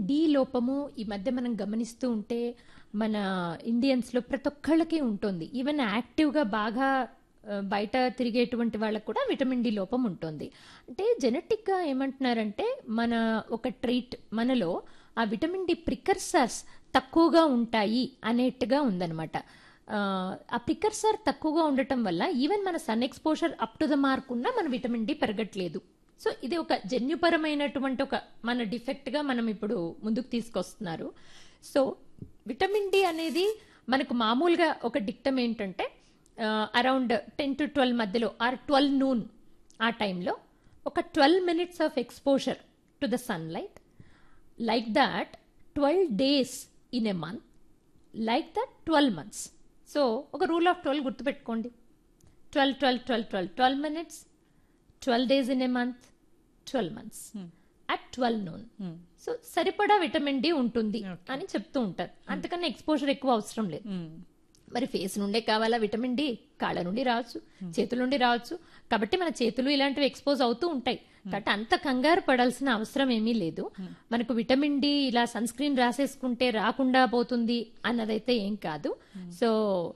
D లోపము ఈ మధ్య మనం గమనిస్తూ ఉంటే మన ఇండియన్స్లో ప్రతి ఒక్కళ్ళకి ఉంటుంది ఈవెన్ యాక్టివ్గా బాగా ఆ, బయట తిరిగేటువంటి వాళ్ళకు కూడా విటమిన్ డి లోపం ఉంటుంది అంటే జెనెటిక్గా ఏమంటున్నారంటే మన ఒక ట్రీట్ మనలో ఆ విటమిన్ డి ప్రికర్సర్స్ తక్కువగా ఉంటాయి అనేట్టుగా ఉందన్నమాట ఆ, ఆ ప్రికర్సర్ తక్కువగా ఉండటం వల్ల ఈవెన్ మన sun exposure up to the mark ఉన్నా మన విటమిన్ డి పెరగట్లేదు సో ఇది ఒక జన్యుపరమైనటువంటి ఒక మన డిఫెక్ట్ గా మనం ఇప్పుడు ముందుకు తీసుకొస్తున్నారు సో విటమిన్ డి అనేది మనకు మామూలుగా ఒక డిక్టమ్ ఏంటంటే అరౌండ్ టెన్ టు ట్వెల్వ్ మధ్యలో ఆర్ ట్వెల్వ్ నూన్ ఆ టైంలో ఒక twelve minutes of exposure to the సన్లైట్ like that twelve days in a month like that twelve months so ఒక రూల్ ఆఫ్ ట్వెల్వ్ గుర్తుపెట్టుకోండి twelve twelve twelve twelve twelve minutes twelve days in a month twelve months at twelve noon so సరిపడా vitamin D ఉంటుంది అని చెప్తూ ఉంటారు అంతకన్నా exposure ఎక్కువ అవసరం లేదు మరి ఫేస్ నుండే కావాలా విటమిన్ డి కాళ్ళ నుండి రావచ్చు చేతుల నుండి రావచ్చు కాబట్టి మన చేతులు ఇలాంటివి ఎక్స్పోజ్ అవుతూ ఉంటాయి కాబట్టి అంత కంగారు పడాల్సిన అవసరం ఏమీ లేదు మనకు విటమిన్ డి ఇలా సన్ స్క్రీన్ రాసేసుకుంటే రాకుండా పోతుంది అన్నదైతే ఏం కాదు సో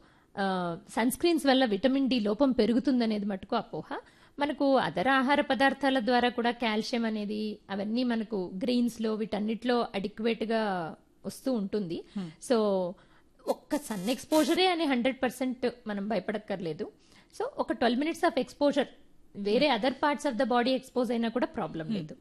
సన్ స్క్రీన్స్ వల్ల విటమిన్ డి లోపం పెరుగుతుందనేది మటుకు అపోహ మనకు అదర ఆహార పదార్థాల ద్వారా కూడా కాల్షియం అనేది అవన్నీ మనకు గ్రెయిన్స్ లో వీటన్నిటిలో అడిక్వేట్ గా వస్తూ ఉంటుంది సో ఒక్క సన్ ఎక్స్పోజరే అని హండ్రెడ్ పర్సెంట్ మనం భయపడక్కర్లేదు సో ఒక ట్వెల్వ్ మినిట్స్ ఆఫ్ ఎక్స్పోజర్ వేరే other parts of the body expose అయినా కూడా ప్రాబ్లం లేదు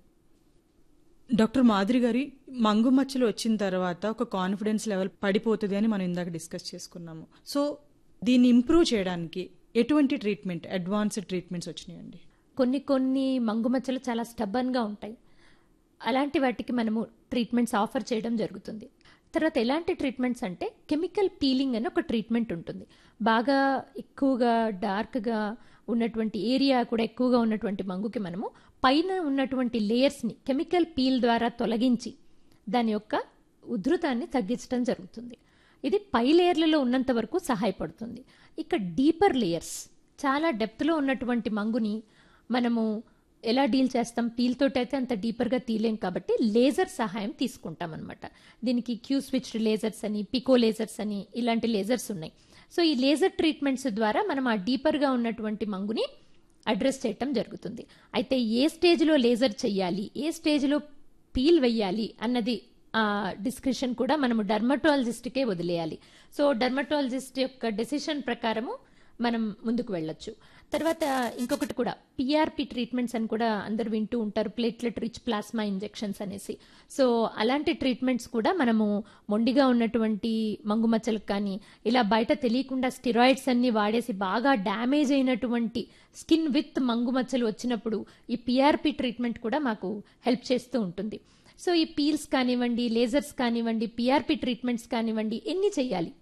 డాక్టర్ మాధురి గారి మంగు మచ్చలు వచ్చిన తర్వాత ఒక కాన్ఫిడెన్స్ లెవెల్ పడిపోతుంది అని మనం ఇందాక డిస్కస్ చేసుకున్నాము సో దీన్ని ఇంప్రూవ్ చేయడానికి ఎటువంటి ట్రీట్మెంట్ అడ్వాన్స్డ్ ట్రీట్మెంట్స్ వచ్చినాయండి కొన్ని కొన్ని మంగుమచ్చలు చాలా స్టబ్బన్ గా ఉంటాయి అలాంటి వాటికి మనము ట్రీట్మెంట్స్ ఆఫర్ చేయడం జరుగుతుంది తర్వాత ఎలాంటి ట్రీట్మెంట్స్ అంటే కెమికల్ పీలింగ్ అని ఒక ట్రీట్మెంట్ ఉంటుంది బాగా ఎక్కువగా డార్క్గా ఉన్నటువంటి ఏరియా కూడా ఎక్కువగా ఉన్నటువంటి మంగుకి మనము పైన ఉన్నటువంటి లేయర్స్ని కెమికల్ పీల్ ద్వారా తొలగించి దాని యొక్క ఉధృతాన్ని తగ్గించడం జరుగుతుంది ఇది పై లేయర్లలో ఉన్నంత వరకు సహాయపడుతుంది ఇక డీపర్ లేయర్స్ చాలా డెప్త్లో ఉన్నటువంటి మంగుని మనము ఎలా డీల్ చేస్తాం పీల్ తోటి అయితే అంత డీపర్గా తీయలేం కాబట్టి లేజర్ సహాయం తీసుకుంటాం అనమాట దీనికి క్యూ స్విచ్డ్ లేజర్స్ అని పికో లేజర్స్ అని ఇలాంటి లేజర్స్ ఉన్నాయి సో ఈ లేజర్ ట్రీట్మెంట్స్ ద్వారా మనం ఆ డీపర్గా ఉన్నటువంటి మంగుని అడ్రస్ చేయటం జరుగుతుంది అయితే ఏ స్టేజ్లో లేజర్ చెయ్యాలి ఏ స్టేజ్లో పీల్ వెయ్యాలి అన్నది ఆ డిస్క్రిప్షన్ కూడా మనము డర్మటాలజిస్ట్కే వదిలేయాలి సో డర్మటాలజిస్ట్ యొక్క డెసిషన్ ప్రకారము మనం ముందుకు వెళ్ళొచ్చు తర్వాత ఇంకొకటి కూడా పిఆర్పి ట్రీట్మెంట్స్ అని కూడా అందరు వింటూ ఉంటారు ప్లేట్లెట్ రిచ్ ప్లాస్మా ఇంజెక్షన్స్ అనేసి సో అలాంటి ట్రీట్మెంట్స్ కూడా మనము మొండిగా ఉన్నటువంటి మంగుమచ్చలకు కానీ ఇలా బయట తెలియకుండా స్టిరాయిడ్స్ అన్ని వాడేసి బాగా డ్యామేజ్ అయినటువంటి స్కిన్ విత్ మంగుమచ్చలు వచ్చినప్పుడు ఈ పిఆర్పి ట్రీట్మెంట్ కూడా మాకు హెల్ప్ చేస్తూ ఉంటుంది సో ఈ పీల్స్ కానివ్వండి లేజర్స్ కానివ్వండి పిఆర్పి ట్రీట్మెంట్స్ కానివ్వండి ఎన్ని చేయాలి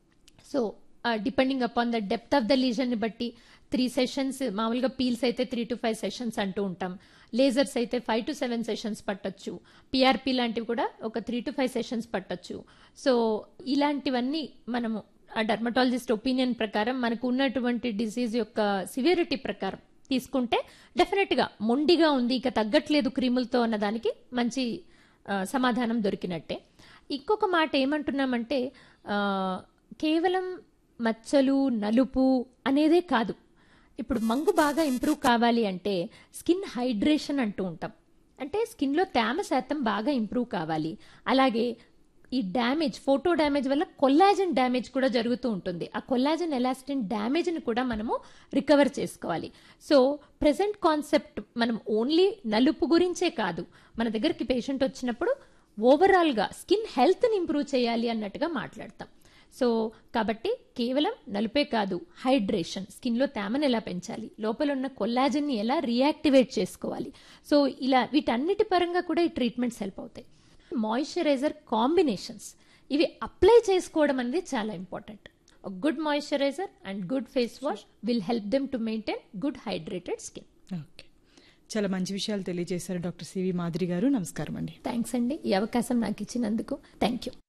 so depending upon the depth of the లీజన్ని బట్టి త్రీ సెషన్స్ మామూలుగా పీల్స్ అయితే త్రీ టు ఫైవ్ సెషన్స్ అంటూ ఉంటాం లేజర్స్ అయితే ఫైవ్ టు సెవెన్ సెషన్స్ పట్టొచ్చు పిఆర్పి లాంటివి కూడా ఒక త్రీ టు ఫైవ్ సెషన్స్ పట్టొచ్చు సో ఇలాంటివన్నీ మనము ఆ డర్మటాలజిస్ట్ ఒపీనియన్ ప్రకారం మనకు ఉన్నటువంటి డిసీజ్ యొక్క సివియరిటీ ప్రకారం తీసుకుంటే డెఫినెట్గా మొండిగా ఉంది ఇక తగ్గట్లేదు క్రీములతో అన్నదానికి మంచి ఆ, సమాధానం దొరికినట్టే ఇంకొక మాట ఏమంటున్నామంటే ఆ, కేవలం మచ్చలు నలుపు అనేదే కాదు ఇప్పుడు మంగు బాగా ఇంప్రూవ్ కావాలి అంటే స్కిన్ హైడ్రేషన్ అంటూ ఉంటాం అంటే స్కిన్లో తేమ శాతం బాగా ఇంప్రూవ్ కావాలి అలాగే ఈ డ్యామేజ్ ఫోటో డ్యామేజ్ వల్ల కొల్లాజన్ డ్యామేజ్ కూడా జరుగుతూ ఉంటుంది ఆ కొల్లాజన్ ఎలాస్టిన్ డ్యామేజ్ని కూడా మనము రికవర్ చేసుకోవాలి సో ప్రెసెంట్ కాన్సెప్ట్ మనం ఓన్లీ నలుపు గురించే కాదు మన దగ్గరికి పేషెంట్ వచ్చినప్పుడు ఓవరాల్గా స్కిన్ హెల్త్ని ఇంప్రూవ్ చేయాలి అన్నట్టుగా మాట్లాడతాం సో కాబట్టి కేవలం నలుపే కాదు హైడ్రేషన్ స్కిన్లో తేమను ఎలా పెంచాలి లోపల ఉన్న కొల్లాజన్ని ఎలా రియాక్టివేట్ చేసుకోవాలి సో ఇలా వీటన్నిటి పరంగా కూడా ఈ ట్రీట్మెంట్స్ హెల్ప్ అవుతాయి మాయిశ్చరైజర్ కాంబినేషన్స్ ఇవి అప్లై చేసుకోవడం అనేది చాలా important good moisturiser and good face wash will help them to maintain good hydrated skin okay చాలా మంచి విషయాలు తెలియజేశారు డాక్టర్ సివి మాధురి గారు నమస్కారం అండి థ్యాంక్స్ అండి ఈ అవకాశం నాకు ఇచ్చినందుకు థ్యాంక్ యూ